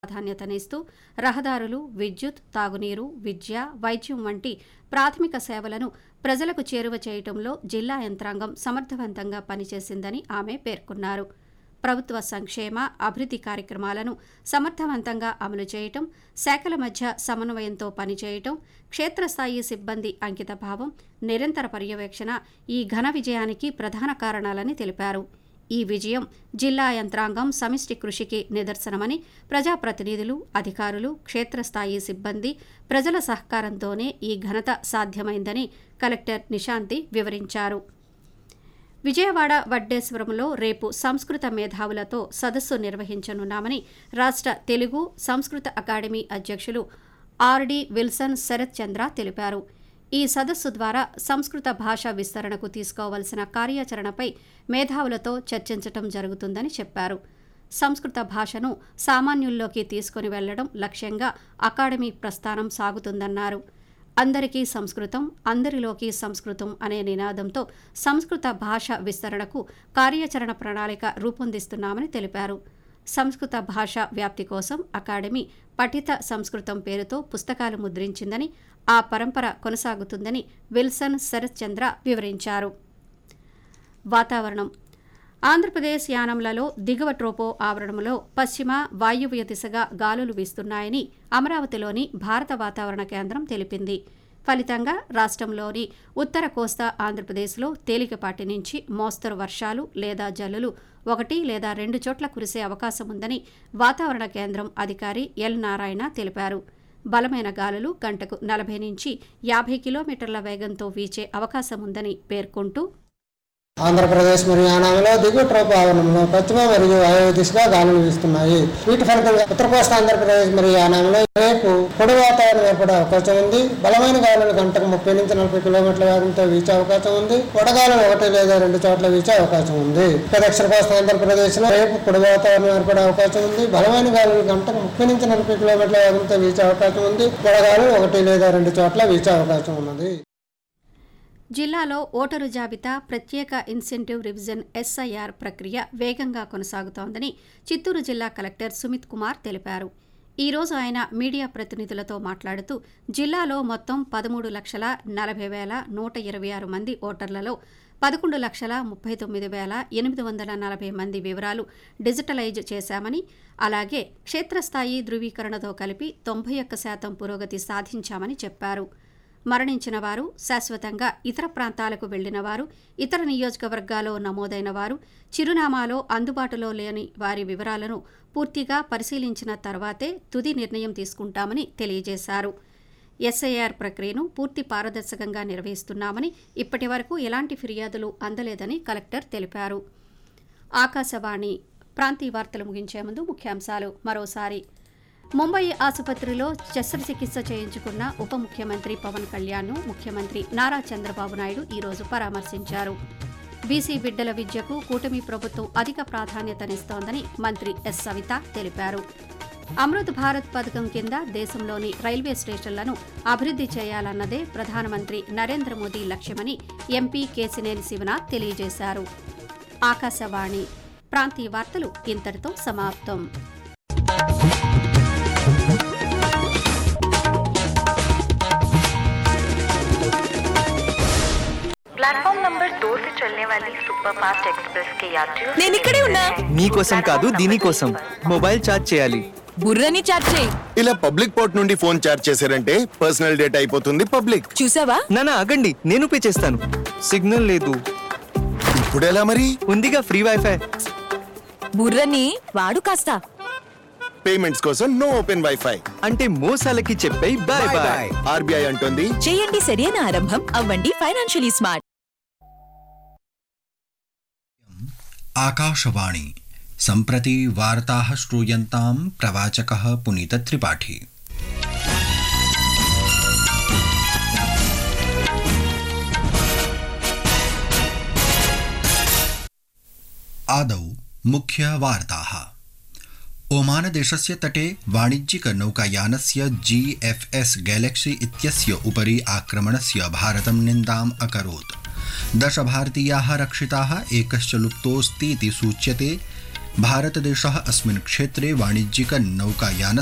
ప్రాధాన్యతనిస్తూ రహదారులు విద్యుత్ తాగునీరు విద్య వైద్యం వంటి ప్రాథమిక సేవలను ప్రజలకు చేరువ చేయటంలో జిల్లా యంత్రాంగం సమర్థవంతంగా పనిచేసిందని ఆమె పేర్కొన్నారు ప్రభుత్వ సంక్షేమ అభివృద్ధి కార్యక్రమాలను సమర్థవంతంగా అమలు చేయటం శాఖల మధ్య సమన్వయంతో పనిచేయటం క్షేత్రస్థాయి సిబ్బంది అంకితభావం నిరంతర పర్యవేక్షణ ఈ ఘన విజయానికి ప్రధాన కారణాలని తెలిపారు ఈ విజయం జిల్లా యంత్రాంగం సమిష్టి కృషికి నిదర్శనమని ప్రజాప్రతినిధులు అధికారులు క్షేత్రస్థాయి సిబ్బంది ప్రజల సహకారంతోనే ఈ ఘనత సాధ్యమైందని కలెక్టర్ నిశాంతి వివరించారు విజయవాడ వడ్డేశ్వరంలో రేపు సంస్కృత మేధావులతో సదస్సు నిర్వహించనున్నామని రాష్ట్ర తెలుగు సంస్కృత అకాడమీ అధ్యక్షులు ఆర్డి విల్సన్ శరత్ చంద్ర తెలిపారు ఈ సదస్సు ద్వారా సంస్కృత భాష విస్తరణకు తీసుకోవలసిన కార్యాచరణపై మేధావులతో చర్చించటం జరుగుతుందని చెప్పారు సంస్కృత భాషను సామాన్యుల్లోకి తీసుకుని వెళ్లడం లక్ష్యంగా అకాడమీ ప్రస్థానం సాగుతుందన్నారు అందరికీ సంస్కృతం అందరిలోకి సంస్కృతం అనే నినాదంతో సంస్కృత భాష విస్తరణకు కార్యాచరణ ప్రణాళిక రూపొందిస్తున్నామని తెలిపారు సంస్కృత భాష వ్యాప్తి కోసం అకాడమీ పఠిత సంస్కృతం పేరుతో పుస్తకాలు ముద్రించిందని ఆ పరంపర కొనసాగుతుందని విల్సన్ శరత్ చంద్ర వివరించారు వాతావరణం ఆంధ్రప్రదేశ్ యానంలలో దిగువ ట్రోపో ఆవరణంలో పశ్చిమ వాయువ్య దిశగా గాలులు వీస్తున్నాయని అమరావతిలోని భారత వాతావరణ కేంద్రం తెలిపింది ఫలితంగా రాష్ట్రంలోని ఉత్తర కోస్తా ఆంధ్రప్రదేశ్లో తేలికపాటి నుంచి మోస్తరు వర్షాలు లేదా జల్లులు ఒకటి లేదా రెండు చోట్ల కురిసే అవకాశం ఉందని వాతావరణ కేంద్రం అధికారి ఎల్ నారాయణ తెలిపారు బలమైన గాలులు గంటకు నలభై నుంచి యాభై కిలోమీటర్ల వేగంతో వీచే అవకాశం ఉందని పేర్కొంటూ ఆంధ్రప్రదేశ్ మరియు యానాంలో దిగువ ట్రోపు ఆవరణంలో పశ్చిమ మరియు వాయువ్య దిశగా గాలులు వీస్తున్నాయి వీటి ఫలితంగా ఉత్తర కోస్తా ఆంధ్రప్రదేశ్ మరియు యానాంలో రేపు పొడి వాతావరణం ఏర్పడే అవకాశం ఉంది బలమైన గాలులు గంటకు ముప్పై నుంచి నలభై కిలోమీటర్ల వేగంతో వీచే అవకాశం ఉంది వడగాలులు ఒకటి లేదా రెండు చోట్ల వీచే అవకాశం ఉంది ఇక దక్షిణ కోస్తా ఆంధ్రప్రదేశ్ లో రేపు పొడి వాతావరణం ఏర్పడే అవకాశం ఉంది బలమైన గాలులు గంటకు ముప్పై నుంచి నలభై కిలోమీటర్ల వేగంతో వీచే అవకాశం ఉంది వడగాలు ఒకటి లేదా రెండు చోట్ల వీచే అవకాశం ఉన్నది జిల్లాలో ఓటరు జాబితా ప్రత్యేక ఇన్సెంటివ్ రివిజన్ ఎస్ఐఆర్ ప్రక్రియ వేగంగా కొనసాగుతోందని చిత్తూరు జిల్లా కలెక్టర్ సుమిత్ కుమార్ తెలిపారు ఈ రోజు ఆయన మీడియా ప్రతినిధులతో మాట్లాడుతూ జిల్లాలో మొత్తం పదమూడు లక్షల నలభై వేల నూట ఇరవై ఆరు మంది ఓటర్లలో పదకొండు లక్షల ముప్పై తొమ్మిది వేల ఎనిమిది వందల నలభై మంది వివరాలు డిజిటలైజ్ చేశామని అలాగే క్షేత్రస్థాయి ధృవీకరణతో కలిపి తొంభై ఒక్క శాతం పురోగతి సాధించామని చెప్పారు మరణించిన వారు శాశ్వతంగా ఇతర ప్రాంతాలకు వెళ్లిన వారు ఇతర నియోజకవర్గాల్లో నమోదైన వారు చిరునామాలో అందుబాటులో లేని వారి వివరాలను పూర్తిగా పరిశీలించిన తర్వాతే తుది నిర్ణయం తీసుకుంటామని తెలియజేశారు ఎస్ఐఆర్ ప్రక్రియను పూర్తి పారదర్శకంగా నిర్వహిస్తున్నామని ఇప్పటి వరకు ఎలాంటి ఫిర్యాదులు అందలేదని కలెక్టర్ తెలిపారు ఆకాశవాణి ప్రాంతీయ వార్తలు ముగించే ముందు ముఖ్యాంశాలు మరోసారి ముంబై ఆసుపత్రిలో శస్త్రచికిత్స చేయించుకున్న ఉప ముఖ్యమంత్రి పవన్ కళ్యాణ్ను ముఖ్యమంత్రి నారా చంద్రబాబు నాయుడు ఈరోజు పరామర్శించారు బీసీ బిడ్డల విద్యకు కూటమి ప్రభుత్వం అధిక ప్రాధాన్యతనిస్తోందని మంత్రి ఎస్ సవిత తెలిపారు అమృత్ భారత్ పథకం కింద దేశంలోని రైల్వే స్టేషన్లను అభివృద్ధి చేయాలన్నదే ప్రధానమంత్రి నరేంద్ర మోదీ లక్ష్యమని ఎంపీ కేసినేని శివనాథ్ తెలియజేశారు ఆకాశవాణి ప్రాంతీయ వార్తలు ఇంతటితో సమాప్తం प्लेटफॉर्म नंबर दो से चलने वाली सुपर फास्ट एक्सप्रेस के यात्रियों నేను ఇక్కడే ఉన్నా మీకోసం కాదు దీనికోసం మొబైల్ ఛార్జ్ చేయాలి బుర్రని చాట్ చేయి ఇలా పబ్లిక్ పోర్ట్ నుండి ఫోన్ చార్జ్ చేశారంటే పర్సనల్ డేటా అయిపోతుంది పబ్లిక్ చూసావా నానా ఆగండి నేను పే చేస్తాను సిగ్నల్ లేదు ఇప్పుడు ఎలా మరి ఉందిగా ఫ్రీ వైఫై బుర్రని వాడు కాస్త పేమెంట్స్ కోసం నో ఓపెన్ వైఫై అంటే మోసాలకి చెప్పే బాయ్ బాయ్ ఆర్బీఐ అంటుంది చేయండి సరైన ఆరంభం అవ్వండి ఫైనాన్షియలీ స్మార్ట్ आकाशवाणी सम्प्रति वार्ताः श्रूयन्तां प्रवाचकः पुनीतत्रिपाठी आदौ मुख्यवार्ताः ओमानदेशस्य तटे वाणिज्यिकनौकायानस्य जी एफ् एस् गैलेक्सी इत्यस्य उपरि आक्रमणस्य भारतं निन्दाम् अकरोत् दश भारतीयाः रक्षिताः एकश्च लुप्तोऽस्तीति सूच्यते भारतदेशः अस्मिन् क्षेत्रे वाणिज्यिक नौकायान